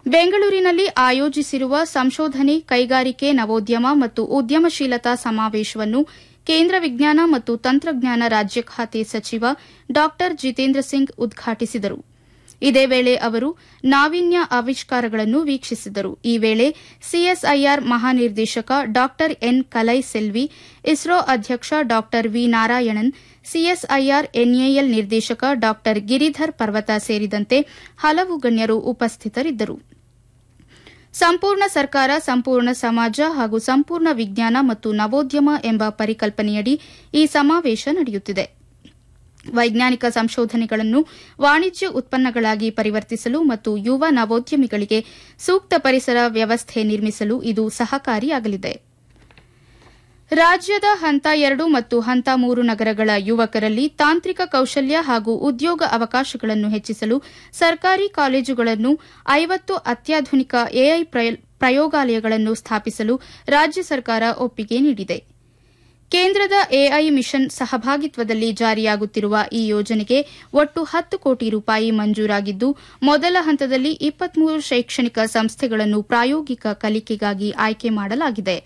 ಬೆಂಗಳೂರಿನಲ್ಲಿ ಆಯೋಜಿಸಿರುವ ಸಂಶೋಧನೆ ಕೈಗಾರಿಕೆ ನವೋದ್ಯಮ ಮತ್ತು ಉದ್ಯಮಶೀಲತಾ ಸಮಾವೇಶವನ್ನು ಕೇಂದ್ರ ವಿಜ್ಞಾನ ಮತ್ತು ತಂತ್ರಜ್ಞಾನ ರಾಜ್ಯ ಖಾತೆ ಸಚಿವ ಡಾ ಜಿತೇಂದ್ರ ಸಿಂಗ್ ಉದ್ಘಾಟಿಸಿದರು ಇದೇ ವೇಳೆ ಅವರು ನಾವೀನ್ಯ ಆವಿಷ್ಕಾರಗಳನ್ನು ವೀಕ್ಷಿಸಿದರು ಈ ವೇಳೆ ಸಿಎಸ್ಐಆರ್ ಮಹಾನಿರ್ದೇಶಕ ಡಾ ಎನ್ ಕಲೈ ಸೆಲ್ವಿ ಇಸ್ರೋ ಅಧ್ಯಕ್ಷ ಡಾ ವಿ ನಾರಾಯಣನ್ ಸಿಎಸ್ಐಆರ್ ಎನ್ಎಎಲ್ ನಿರ್ದೇಶಕ ಡಾ ಗಿರಿಧರ್ ಪರ್ವತ ಸೇರಿದಂತೆ ಹಲವು ಗಣ್ಯರು ಉಪಸ್ಥಿತರಿದ್ದರು ಸಂಪೂರ್ಣ ಸರ್ಕಾರ ಸಂಪೂರ್ಣ ಸಮಾಜ ಹಾಗೂ ಸಂಪೂರ್ಣ ವಿಜ್ಞಾನ ಮತ್ತು ನವೋದ್ಯಮ ಎಂಬ ಪರಿಕಲ್ಪನೆಯಡಿ ಈ ಸಮಾವೇಶ ನಡೆಯುತ್ತಿದೆ ವೈಜ್ಞಾನಿಕ ಸಂಶೋಧನೆಗಳನ್ನು ವಾಣಿಜ್ಯ ಉತ್ಪನ್ನಗಳಾಗಿ ಪರಿವರ್ತಿಸಲು ಮತ್ತು ಯುವ ನವೋದ್ಯಮಿಗಳಿಗೆ ಸೂಕ್ತ ಪರಿಸರ ವ್ಯವಸ್ಥೆ ನಿರ್ಮಿಸಲು ಇದು ಸಹಕಾರಿಯಾಗಲಿದೆ ರಾಜ್ಯದ ಹಂತ ಎರಡು ಮತ್ತು ಹಂತ ಮೂರು ನಗರಗಳ ಯುವಕರಲ್ಲಿ ತಾಂತ್ರಿಕ ಕೌಶಲ್ಯ ಹಾಗೂ ಉದ್ಯೋಗ ಅವಕಾಶಗಳನ್ನು ಹೆಚ್ಚಿಸಲು ಸರ್ಕಾರಿ ಕಾಲೇಜುಗಳನ್ನು ಐವತ್ತು ಅತ್ಯಾಧುನಿಕ ಎಐ ಪ್ರಯೋಗಾಲಯಗಳನ್ನು ಸ್ಥಾಪಿಸಲು ರಾಜ್ಯ ಸರ್ಕಾರ ಒಪ್ಪಿಗೆ ನೀಡಿದೆ ಕೇಂದ್ರದ ಎಐ ಮಿಷನ್ ಸಹಭಾಗಿತ್ವದಲ್ಲಿ ಜಾರಿಯಾಗುತ್ತಿರುವ ಈ ಯೋಜನೆಗೆ ಒಟ್ಟು ಹತ್ತು ಕೋಟಿ ರೂಪಾಯಿ ಮಂಜೂರಾಗಿದ್ದು ಮೊದಲ ಹಂತದಲ್ಲಿ ಇಪ್ಪತ್ಮೂರು ಶೈಕ್ಷಣಿಕ ಸಂಸ್ಥೆಗಳನ್ನು ಪ್ರಾಯೋಗಿಕ ಕಲಿಕೆಗಾಗಿ ಆಯ್ಕೆ ಮಾಡಲಾಗಿದೆ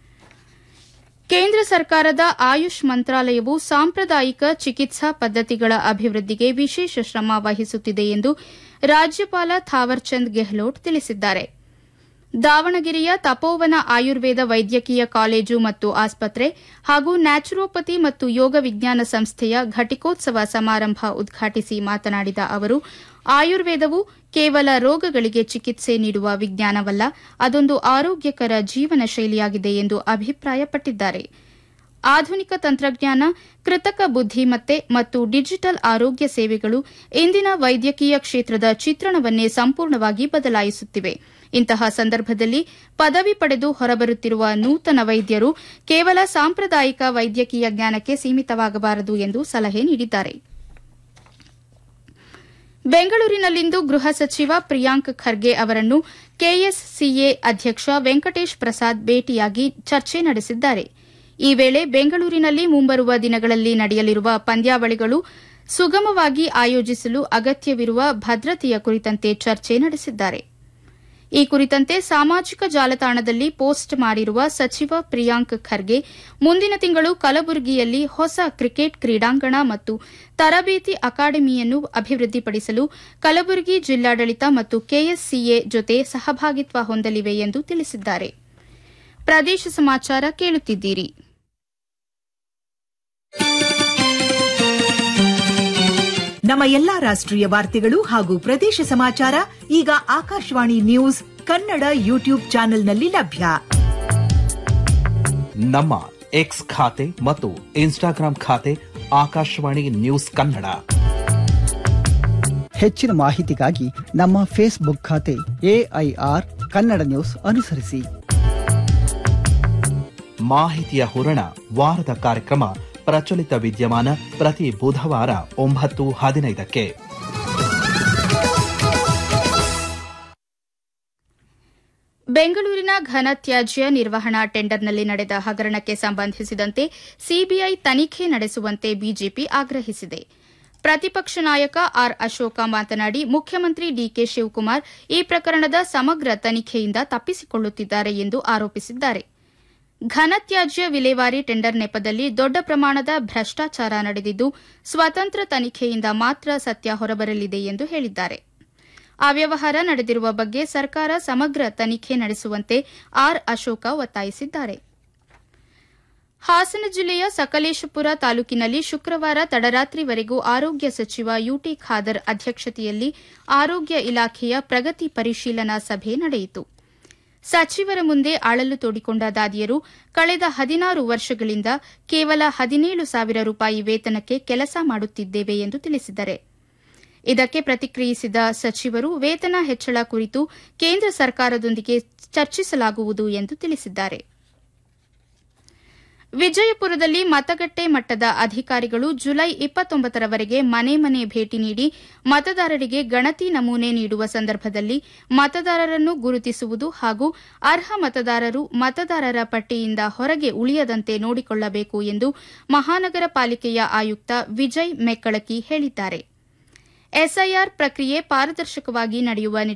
ಕೇಂದ್ರ ಸರ್ಕಾರದ ಆಯುಷ್ ಮಂತ್ರಾಲಯವು ಸಾಂಪ್ರದಾಯಿಕ ಚಿಕಿತ್ಸಾ ಪದ್ದತಿಗಳ ಅಭಿವೃದ್ಧಿಗೆ ವಿಶೇಷ ಶ್ರಮ ವಹಿಸುತ್ತಿದೆ ಎಂದು ರಾಜ್ಯಪಾಲ ಥಾವರ್ಚಂದ್ ಗೆಹ್ಲೋಟ್ ತಿಳಿಸಿದ್ದಾರೆ ದಾವಣಗೆರೆಯ ತಪೋವನ ಆಯುರ್ವೇದ ವೈದ್ಯಕೀಯ ಕಾಲೇಜು ಮತ್ತು ಆಸ್ಪತ್ರೆ ಹಾಗೂ ನ್ಯಾಚುರೋಪತಿ ಮತ್ತು ಯೋಗ ವಿಜ್ಞಾನ ಸಂಸ್ಥೆಯ ಘಟಿಕೋತ್ಸವ ಸಮಾರಂಭ ಉದ್ಘಾಟಿಸಿ ಮಾತನಾಡಿದ ಅವರು ಆಯುರ್ವೇದವು ಕೇವಲ ರೋಗಗಳಿಗೆ ಚಿಕಿತ್ಸೆ ನೀಡುವ ವಿಜ್ಞಾನವಲ್ಲ ಅದೊಂದು ಆರೋಗ್ಯಕರ ಜೀವನ ಶೈಲಿಯಾಗಿದೆ ಎಂದು ಅಭಿಪ್ರಾಯಪಟ್ಟಿದ್ದಾರೆ ಆಧುನಿಕ ತಂತ್ರಜ್ಞಾನ ಕೃತಕ ಬುದ್ದಿಮತ್ತೆ ಮತ್ತು ಡಿಜಿಟಲ್ ಆರೋಗ್ಯ ಸೇವೆಗಳು ಇಂದಿನ ವೈದ್ಯಕೀಯ ಕ್ಷೇತ್ರದ ಚಿತ್ರಣವನ್ನೇ ಸಂಪೂರ್ಣವಾಗಿ ಬದಲಾಯಿಸುತ್ತಿವೆ ಇಂತಹ ಸಂದರ್ಭದಲ್ಲಿ ಪದವಿ ಪಡೆದು ಹೊರಬರುತ್ತಿರುವ ನೂತನ ವೈದ್ಯರು ಕೇವಲ ಸಾಂಪ್ರದಾಯಿಕ ವೈದ್ಯಕೀಯ ಜ್ಞಾನಕ್ಕೆ ಸೀಮಿತವಾಗಬಾರದು ಎಂದು ಸಲಹೆ ನೀಡಿದ್ದಾರೆ ಬೆಂಗಳೂರಿನಲ್ಲಿಂದು ಗೃಹ ಸಚಿವ ಪ್ರಿಯಾಂಕ್ ಖರ್ಗೆ ಅವರನ್ನು ಕೆಎಸ್ಸಿಎ ಅಧ್ಯಕ್ಷ ವೆಂಕಟೇಶ್ ಪ್ರಸಾದ್ ಭೇಟಿಯಾಗಿ ಚರ್ಚೆ ನಡೆಸಿದ್ದಾರೆ ಈ ವೇಳೆ ಬೆಂಗಳೂರಿನಲ್ಲಿ ಮುಂಬರುವ ದಿನಗಳಲ್ಲಿ ನಡೆಯಲಿರುವ ಪಂದ್ಯಾವಳಿಗಳು ಸುಗಮವಾಗಿ ಆಯೋಜಿಸಲು ಅಗತ್ಯವಿರುವ ಭದ್ರತೆಯ ಕುರಿತಂತೆ ಚರ್ಚೆ ನಡೆಸಿದ್ದಾರೆ ಈ ಕುರಿತಂತೆ ಸಾಮಾಜಿಕ ಜಾಲತಾಣದಲ್ಲಿ ಪೋಸ್ಟ್ ಮಾಡಿರುವ ಸಚಿವ ಪ್ರಿಯಾಂಕ್ ಖರ್ಗೆ ಮುಂದಿನ ತಿಂಗಳು ಕಲಬುರಗಿಯಲ್ಲಿ ಹೊಸ ಕ್ರಿಕೆಟ್ ಕ್ರೀಡಾಂಗಣ ಮತ್ತು ತರಬೇತಿ ಅಕಾಡೆಮಿಯನ್ನು ಅಭಿವೃದ್ಧಿಪಡಿಸಲು ಕಲಬುರಗಿ ಜಿಲ್ಲಾಡಳಿತ ಮತ್ತು ಕೆಎಸ್ಸಿಎ ಜೊತೆ ಸಹಭಾಗಿತ್ವ ಹೊಂದಲಿವೆ ಎಂದು ತಿಳಿಸಿದ್ದಾರೆ ಪ್ರದೇಶ ಸಮಾಚಾರ ಕೇಳುತ್ತಿದ್ದೀರಿ ನಮ್ಮ ಎಲ್ಲಾ ರಾಷ್ಟ್ರೀಯ ವಾರ್ತೆಗಳು ಹಾಗೂ ಪ್ರದೇಶ ಸಮಾಚಾರ ಈಗ ಆಕಾಶವಾಣಿ ನ್ಯೂಸ್ ಕನ್ನಡ ಯೂಟ್ಯೂಬ್ ಚಾನೆಲ್ನಲ್ಲಿ ಲಭ್ಯ ನಮ್ಮ ಎಕ್ಸ್ ಖಾತೆ ಮತ್ತು ಇನ್ಸ್ಟಾಗ್ರಾಂ ಖಾತೆ ಆಕಾಶವಾಣಿ ನ್ಯೂಸ್ ಕನ್ನಡ ಹೆಚ್ಚಿನ ಮಾಹಿತಿಗಾಗಿ ನಮ್ಮ ಫೇಸ್ಬುಕ್ ಖಾತೆ ಎಐಆರ್ ಕನ್ನಡ ನ್ಯೂಸ್ ಅನುಸರಿಸಿ ಮಾಹಿತಿಯ ಹೂರಣ ವಾರದ ಕಾರ್ಯಕ್ರಮ ಪ್ರಚಲಿತ ವಿದ್ಯಮಾನ ಪ್ರತಿ ಬುಧವಾರ ಒಂಬತ್ತು ಹದಿನೈದಕ್ಕೆ ಬೆಂಗಳೂರಿನ ಘನತ್ಯಾಜ್ಯ ನಿರ್ವಹಣಾ ಟೆಂಡರ್ನಲ್ಲಿ ನಡೆದ ಹಗರಣಕ್ಕೆ ಸಂಬಂಧಿಸಿದಂತೆ ಸಿಬಿಐ ತನಿಖೆ ನಡೆಸುವಂತೆ ಬಿಜೆಪಿ ಆಗ್ರಹಿಸಿದೆ ಪ್ರತಿಪಕ್ಷ ನಾಯಕ ಆರ್ ಅಶೋಕ ಮಾತನಾಡಿ ಮುಖ್ಯಮಂತ್ರಿ ಡಿಕೆ ಶಿವಕುಮಾರ್ ಈ ಪ್ರಕರಣದ ಸಮಗ್ರ ತನಿಖೆಯಿಂದ ತಪ್ಪಿಸಿಕೊಳ್ಳುತ್ತಿದ್ದಾರೆ ಎಂದು ಆರೋಪಿಸಿದ್ದಾರೆ ಘನತ್ಯಾಜ್ಯ ವಿಲೇವಾರಿ ಟೆಂಡರ್ ನೆಪದಲ್ಲಿ ದೊಡ್ಡ ಪ್ರಮಾಣದ ಭ್ರಷ್ಟಾಚಾರ ನಡೆದಿದ್ದು ಸ್ವತಂತ್ರ ತನಿಖೆಯಿಂದ ಮಾತ್ರ ಸತ್ಯ ಹೊರಬರಲಿದೆ ಎಂದು ಹೇಳಿದ್ದಾರೆ ಅವ್ಯವಹಾರ ನಡೆದಿರುವ ಬಗ್ಗೆ ಸರ್ಕಾರ ಸಮಗ್ರ ತನಿಖೆ ನಡೆಸುವಂತೆ ಆರ್ ಅಶೋಕ ಒತ್ತಾಯಿಸಿದ್ದಾರೆ ಹಾಸನ ಜಿಲ್ಲೆಯ ಸಕಲೇಶಪುರ ತಾಲೂಕಿನಲ್ಲಿ ಶುಕ್ರವಾರ ತಡರಾತ್ರಿವರೆಗೂ ಆರೋಗ್ಯ ಸಚಿವ ಯುಟಿ ಖಾದರ್ ಅಧ್ಯಕ್ಷತೆಯಲ್ಲಿ ಆರೋಗ್ಯ ಇಲಾಖೆಯ ಪ್ರಗತಿ ಪರಿಶೀಲನಾ ಸಭೆ ನಡೆಯಿತು ಸಚಿವರ ಮುಂದೆ ಅಳಲು ತೋಡಿಕೊಂಡ ದಾದಿಯರು ಕಳೆದ ಹದಿನಾರು ವರ್ಷಗಳಿಂದ ಕೇವಲ ಹದಿನೇಳು ಸಾವಿರ ರೂಪಾಯಿ ವೇತನಕ್ಕೆ ಕೆಲಸ ಮಾಡುತ್ತಿದ್ದೇವೆ ಎಂದು ತಿಳಿಸಿದ್ದಾರೆ ಇದಕ್ಕೆ ಪ್ರತಿಕ್ರಿಯಿಸಿದ ಸಚಿವರು ವೇತನ ಹೆಚ್ಚಳ ಕುರಿತು ಕೇಂದ್ರ ಸರ್ಕಾರದೊಂದಿಗೆ ಚರ್ಚಿಸಲಾಗುವುದು ಎಂದು ತಿಳಿಸಿದ್ದಾರೆ ವಿಜಯಪುರದಲ್ಲಿ ಮತಗಟ್ಟೆ ಮಟ್ಟದ ಅಧಿಕಾರಿಗಳು ಜುಲೈ ಇಪ್ಪತ್ತೊಂಬತ್ತರವರೆಗೆ ಮನೆ ಮನೆ ಭೇಟಿ ನೀಡಿ ಮತದಾರರಿಗೆ ಗಣತಿ ನಮೂನೆ ನೀಡುವ ಸಂದರ್ಭದಲ್ಲಿ ಮತದಾರರನ್ನು ಗುರುತಿಸುವುದು ಹಾಗೂ ಅರ್ಹ ಮತದಾರರು ಮತದಾರರ ಪಟ್ಟಿಯಿಂದ ಹೊರಗೆ ಉಳಿಯದಂತೆ ನೋಡಿಕೊಳ್ಳಬೇಕು ಎಂದು ಮಹಾನಗರ ಪಾಲಿಕೆಯ ಆಯುಕ್ತ ವಿಜಯ್ ಮೆಕ್ಕಳಕಿ ಹೇಳಿದ್ದಾರೆ ಎಸ್ಐಆರ್ ಪ್ರಕ್ರಿಯೆ ಪಾರದರ್ಶಕವಾಗಿ ನಡೆಯುವ